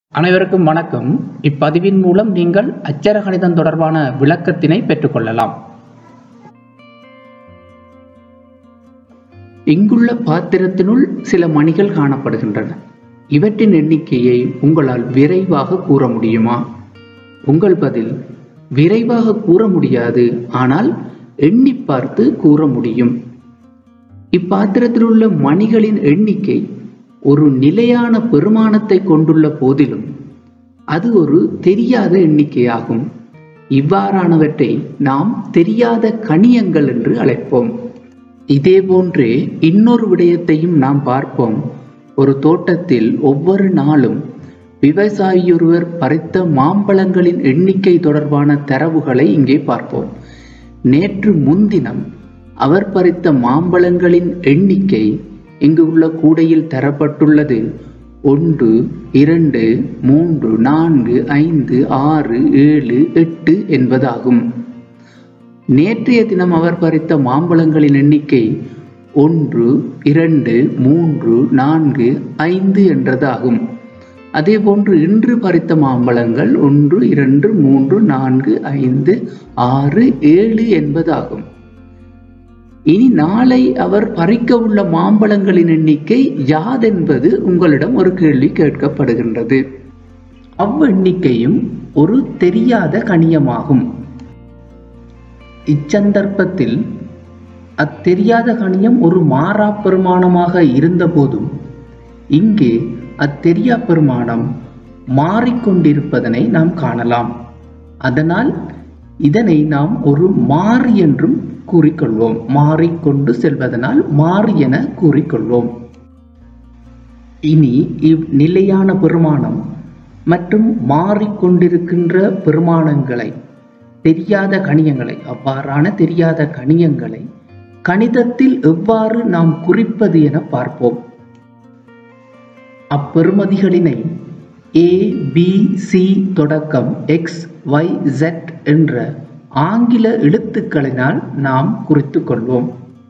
அனைவருக்கும் வணக்கம் இப்பதிவின் மூலம் நீங்கள் அச்சர கணிதம் தொடர்பான விளக்கத்தினை பெற்றுக்கொள்ளலாம் இங்குள்ள பாத்திரத்தினுள் சில மணிகள் காணப்படுகின்றன இவற்றின் எண்ணிக்கையை உங்களால் விரைவாக கூற முடியுமா உங்கள் பதில் விரைவாக கூற முடியாது ஆனால் எண்ணி பார்த்து கூற முடியும் இப்பாத்திரத்தில் உள்ள மணிகளின் எண்ணிக்கை ஒரு நிலையான பெருமானத்தை கொண்டுள்ள போதிலும் அது ஒரு தெரியாத எண்ணிக்கையாகும் இவ்வாறானவற்றை நாம் தெரியாத கணியங்கள் என்று அழைப்போம் இதேபோன்றே இன்னொரு விடயத்தையும் நாம் பார்ப்போம் ஒரு தோட்டத்தில் ஒவ்வொரு நாளும் விவசாயியொருவர் பறித்த மாம்பழங்களின் எண்ணிக்கை தொடர்பான தரவுகளை இங்கே பார்ப்போம் நேற்று முன்தினம் அவர் பறித்த மாம்பழங்களின் எண்ணிக்கை இங்கு உள்ள கூடையில் தரப்பட்டுள்ளது ஒன்று இரண்டு மூன்று நான்கு ஐந்து ஆறு ஏழு எட்டு என்பதாகும் நேற்றைய தினம் அவர் பறித்த மாம்பழங்களின் எண்ணிக்கை ஒன்று இரண்டு மூன்று நான்கு ஐந்து என்றதாகும் அதேபோன்று இன்று பறித்த மாம்பழங்கள் ஒன்று இரண்டு மூன்று நான்கு ஐந்து ஆறு ஏழு என்பதாகும் இனி நாளை அவர் பறிக்க உள்ள மாம்பழங்களின் எண்ணிக்கை யாதென்பது உங்களிடம் ஒரு கேள்வி கேட்கப்படுகின்றது அவ்வெண்ணிக்கையும் ஒரு தெரியாத கணியமாகும் இச்சந்தர்ப்பத்தில் அத்தெரியாத கணியம் ஒரு மாறா பெருமானமாக இருந்தபோதும் இங்கே அத்தெரியா பெருமானம் மாறிக்கொண்டிருப்பதனை நாம் காணலாம் அதனால் இதனை நாம் ஒரு மாறி என்றும் கூறிக்கொள்வோம் மாறிக்கொண்டு செல்வதனால் மாறி என கூறிக்கொள்வோம் இனி இவ் நிலையான பெருமானம் மற்றும் மாறிக்கொண்டிருக்கின்ற பெருமானங்களை தெரியாத கணியங்களை அவ்வாறான தெரியாத கணியங்களை கணிதத்தில் எவ்வாறு நாம் குறிப்பது என பார்ப்போம் அப்பெருமதிகளினை ஏ பி சி தொடக்கம் எக்ஸ் ஒய் ஜெட் என்ற ஆங்கில எழுத்துக்களினால் நாம் குறித்து கொள்வோம்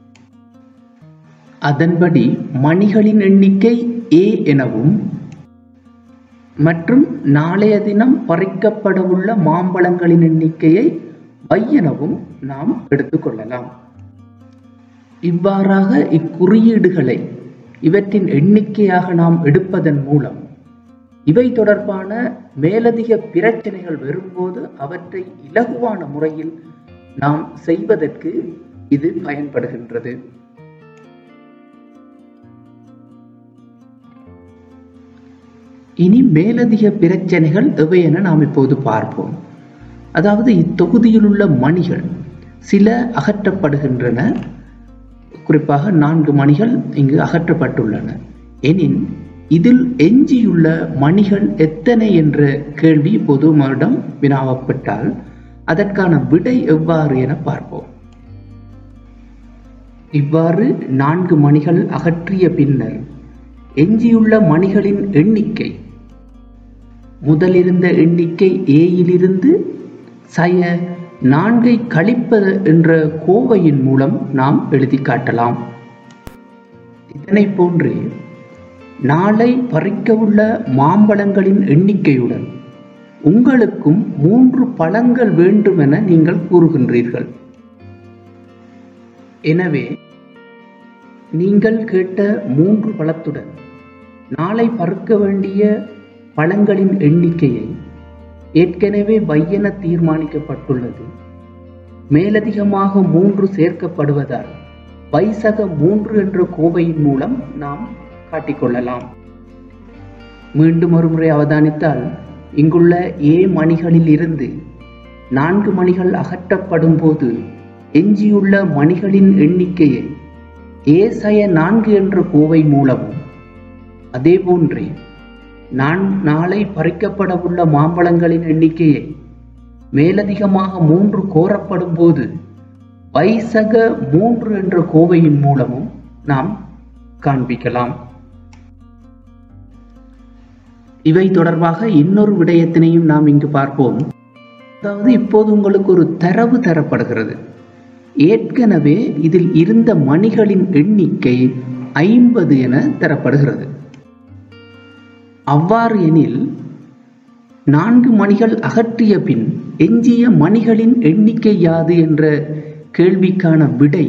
அதன்படி மணிகளின் எண்ணிக்கை ஏ எனவும் மற்றும் நாளைய தினம் பறிக்கப்படவுள்ள மாம்பழங்களின் எண்ணிக்கையை வை எனவும் நாம் எடுத்துக்கொள்ளலாம் இவ்வாறாக இக்குறியீடுகளை இவற்றின் எண்ணிக்கையாக நாம் எடுப்பதன் மூலம் இவை தொடர்பான மேலதிக பிரச்சனைகள் வரும்போது அவற்றை இலகுவான முறையில் நாம் செய்வதற்கு இது பயன்படுகின்றது இனி மேலதிக பிரச்சனைகள் எவை என நாம் இப்போது பார்ப்போம் அதாவது இத்தொகுதியில் உள்ள மணிகள் சில அகற்றப்படுகின்றன குறிப்பாக நான்கு மணிகள் இங்கு அகற்றப்பட்டுள்ளன எனின் இதில் எஞ்சியுள்ள மணிகள் எத்தனை என்ற கேள்வி பொதுமரிடம் வினாவப்பட்டால் அதற்கான விடை எவ்வாறு என பார்ப்போம் இவ்வாறு நான்கு மணிகள் அகற்றிய பின்னர் எஞ்சியுள்ள மணிகளின் எண்ணிக்கை முதலிருந்த எண்ணிக்கை ஏயிலிருந்து சய நான்கை கழிப்பது என்ற கோவையின் மூலம் நாம் எழுதி காட்டலாம் இதனை போன்றே நாளை பறிக்கவுள்ள மாம்பழங்களின் எண்ணிக்கையுடன் உங்களுக்கும் மூன்று பழங்கள் வேண்டும் என நீங்கள் கூறுகின்றீர்கள் எனவே நீங்கள் கேட்ட மூன்று பழத்துடன் நாளை பறக்க வேண்டிய பழங்களின் எண்ணிக்கையை ஏற்கனவே வையென தீர்மானிக்கப்பட்டுள்ளது மேலதிகமாக மூன்று சேர்க்கப்படுவதால் வைசக மூன்று என்ற கோவையின் மூலம் நாம் காட்டிக்கொள்ளலாம் மீண்டும் ஒருமுறை அவதானித்தால் இங்குள்ள ஏ மணிகளில் இருந்து நான்கு மணிகள் அகற்றப்படும் போது எஞ்சியுள்ள மணிகளின் எண்ணிக்கையை ஏ சய நான்கு என்ற கோவை மூலமும் அதேபோன்றே நான் நாளை பறிக்கப்படவுள்ள மாம்பழங்களின் எண்ணிக்கையை மேலதிகமாக மூன்று கோரப்படும் போது வைசக மூன்று என்ற கோவையின் மூலமும் நாம் காண்பிக்கலாம் இவை தொடர்பாக இன்னொரு விடயத்தினையும் நாம் இங்கு பார்ப்போம் அதாவது இப்போது உங்களுக்கு ஒரு தரவு தரப்படுகிறது ஏற்கனவே இதில் இருந்த மணிகளின் எண்ணிக்கை ஐம்பது என தரப்படுகிறது அவ்வாறு எனில் நான்கு மணிகள் அகற்றிய பின் எஞ்சிய மணிகளின் எண்ணிக்கை யாது என்ற கேள்விக்கான விடை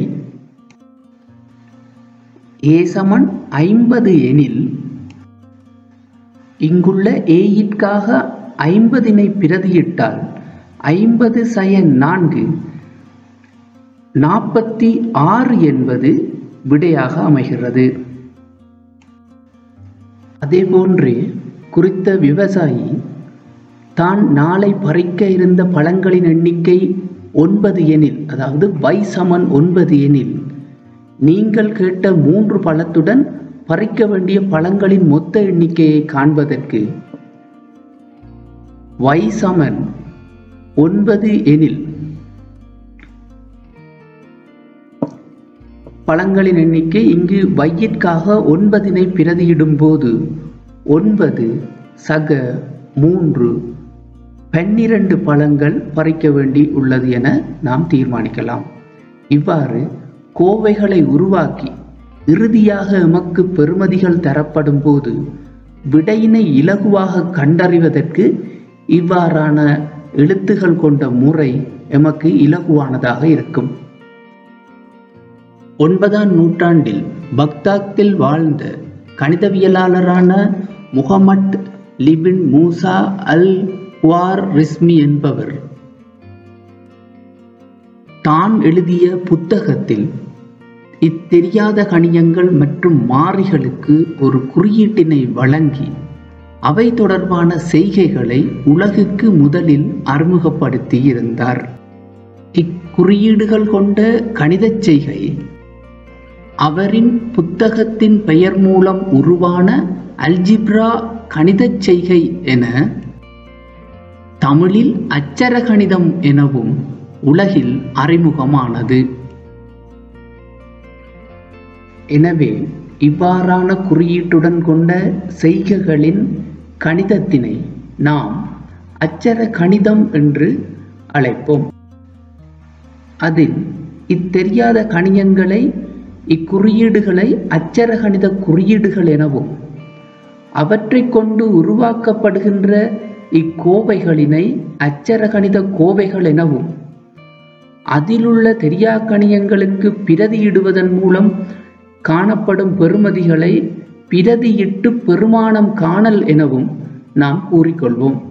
ஏ சமன் ஐம்பது எனில் இங்குள்ள ஏயிற்காக ஐம்பதினை பிரதியிட்டால் ஐம்பது சய நான்கு நாற்பத்தி ஆறு என்பது விடையாக அமைகிறது அதேபோன்று குறித்த விவசாயி தான் நாளை பறிக்க இருந்த பழங்களின் எண்ணிக்கை ஒன்பது எனில் அதாவது வை சமன் ஒன்பது எனில் நீங்கள் கேட்ட மூன்று பழத்துடன் பறிக்க வேண்டிய பழங்களின் மொத்த எண்ணிக்கையை காண்பதற்கு வை சமன் ஒன்பது எனில் பழங்களின் எண்ணிக்கை இங்கு வையிற்காக ஒன்பதினை பிரதியிடும் போது ஒன்பது சக மூன்று பன்னிரண்டு பழங்கள் பறிக்க வேண்டி உள்ளது என நாம் தீர்மானிக்கலாம் இவ்வாறு கோவைகளை உருவாக்கி இறுதியாக எமக்கு பெறுமதிகள் தரப்படும் போது விடையினை இலகுவாக கண்டறிவதற்கு இவ்வாறான எழுத்துகள் கொண்ட முறை எமக்கு இலகுவானதாக இருக்கும் ஒன்பதாம் நூற்றாண்டில் பக்தாத்தில் வாழ்ந்த கணிதவியலாளரான முகமட் லிபின் மூசா அல் குவார் ரிஸ்மி என்பவர் தான் எழுதிய புத்தகத்தில் இத்தெரியாத கணியங்கள் மற்றும் மாறிகளுக்கு ஒரு குறியீட்டினை வழங்கி அவை தொடர்பான செய்கைகளை உலகுக்கு முதலில் அறிமுகப்படுத்தி இருந்தார் இக்குறியீடுகள் கொண்ட கணிதச் செய்கை அவரின் புத்தகத்தின் பெயர் மூலம் உருவான அல்ஜிப்ரா கணிதச் செய்கை என தமிழில் அச்சர கணிதம் எனவும் உலகில் அறிமுகமானது எனவே இவ்வாறான குறியீட்டுடன் கொண்ட செய்கைகளின் கணிதத்தினை நாம் அச்சர கணிதம் என்று அழைப்போம் அதில் இத்தெரியாத கணியங்களை இக்குறியீடுகளை அச்சர கணித குறியீடுகள் எனவும் அவற்றை கொண்டு உருவாக்கப்படுகின்ற இக்கோவைகளினை அச்சர கணித கோவைகள் எனவும் அதிலுள்ள தெரியா கணியங்களுக்கு பிரதியிடுவதன் மூலம் காணப்படும் பெறுமதிகளை பிரதியிட்டு பெருமானம் காணல் எனவும் நாம் கூறிக்கொள்வோம்